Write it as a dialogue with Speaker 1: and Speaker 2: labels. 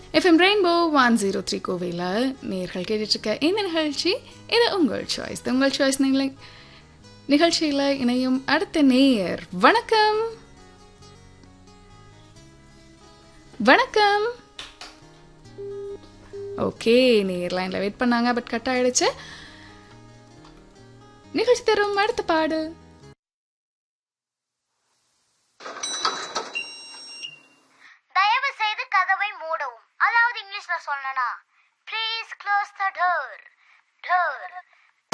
Speaker 1: FM rainbow one zero three கோவையில் நேர்கள் கேட்டுட்ருக்க இந்த நிகழ்ச்சி இது உங்கள் சாய்ஸ் உங்கள் சாய்ஸ் நீங்களே நிகழ்ச்சியில் இணையும் அடுத்த நேயர் வணக்கம் வணக்கம் ஓகே நேர் லைனில் வெயிட் பண்ணாங்க பட் கட் ஆயிடுச்சு நிகழ்ச்சி தரும் அடுத்த பாடு
Speaker 2: தயவு செய்து கதவை மூடவும் அதாவது இங்கிலீஷ்ல சொல்லணும்னா ப்ளீஸ் க்ளோஸ் த டோர்